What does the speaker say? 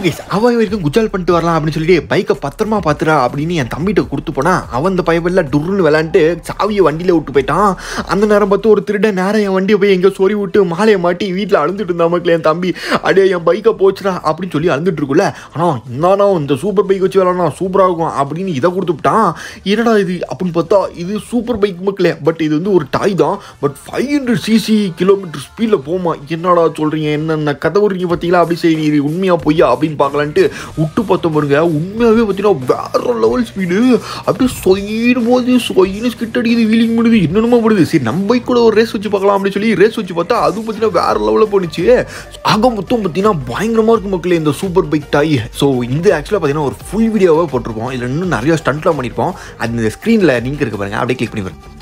okay அவன் வரைக்கும் குஜால் பண்ணிட்டு வரலாம் அப்படின்னு சொல்லிட்டு பைக்கை பத்திரமா பாத்துறா அப்படின்னு என் தம்பிகிட்ட கொடுத்து போனா அவன் அந்த பைப்பில் டுருன்னு விளாண்டுட்டு சாவியை வண்டியில விட்டு போயிட்டான் அந்த நேரம் பார்த்து ஒரு திருடன் நேரம் என் வண்டியை போய் எங்கேயோ சொறி விட்டு மாலையை மாட்டி வீட்டில் அழுந்துட்டு இருந்தா மக்கள் என் தம்பி அடே என் பைக்கை போச்சுடா அப்படின்னு சொல்லி அழுந்துட்டு இருக்குல்ல ஆனால் என்னன்னா இந்த சூப்பர் பைக் வச்சு விளாட்னா சூப்பராக இருக்கும் அப்படின்னு இதை கொடுத்துட்டான் என்னடா இது அப்படின்னு பார்த்தா இது சூப்பர் பைக் மக்களே பட் இது வந்து ஒரு டாய் தான் but five hundred CC kilometre ஸ்பீடில் போமா என்னடா சொல்கிறீங்க என்னென்ன கதை விடுறீங்க பார்த்தீங்களா அப்படி சரி இது உண்மையா பொய்யா அப்படின்னு பார்க்கலான்ட்டு விட்டு பார்த்தோம் பாருங்க உண்மையாகவே பார்த்தீங்கன்னா வேற லெவல் ஸ்பீடு அப்படியே சொயின்னு போது சொயின்னு ஸ்கிட் அடிக்குது வீலிங் பண்ணுது என்னென்னமோ பண்ணுது சரி நம்ம பைக் கூட ஒரு ரேஸ் வச்சு பார்க்கலாம் அப்படின்னு சொல்லி ரேஸ் வச்சு பார்த்தா அது பார்த்தீங்கன்னா வேற லெவலில் போணுச்சு ஆக மொத்தம் பார்த்தீங்கன்னா பயங்கரமாக இருக்கும் மக்களே இந்த சூப்பர் பைக் டாய் ஸோ இது ஆக்சுவலாக பார்த்தீங்கன்னா ஒரு ஃபுல் வீடியோவாக போட்டிருக்கோம் இதில் இன்னும் நிறைய ஸ்டண்ட்லாம் பண்ணியிருப்போம் அது இந்த ஸ்க்ரீனில் லிங்க் இருக்கு பாருங்க அப்படியே கிளிக் பண்ணி பாருங்க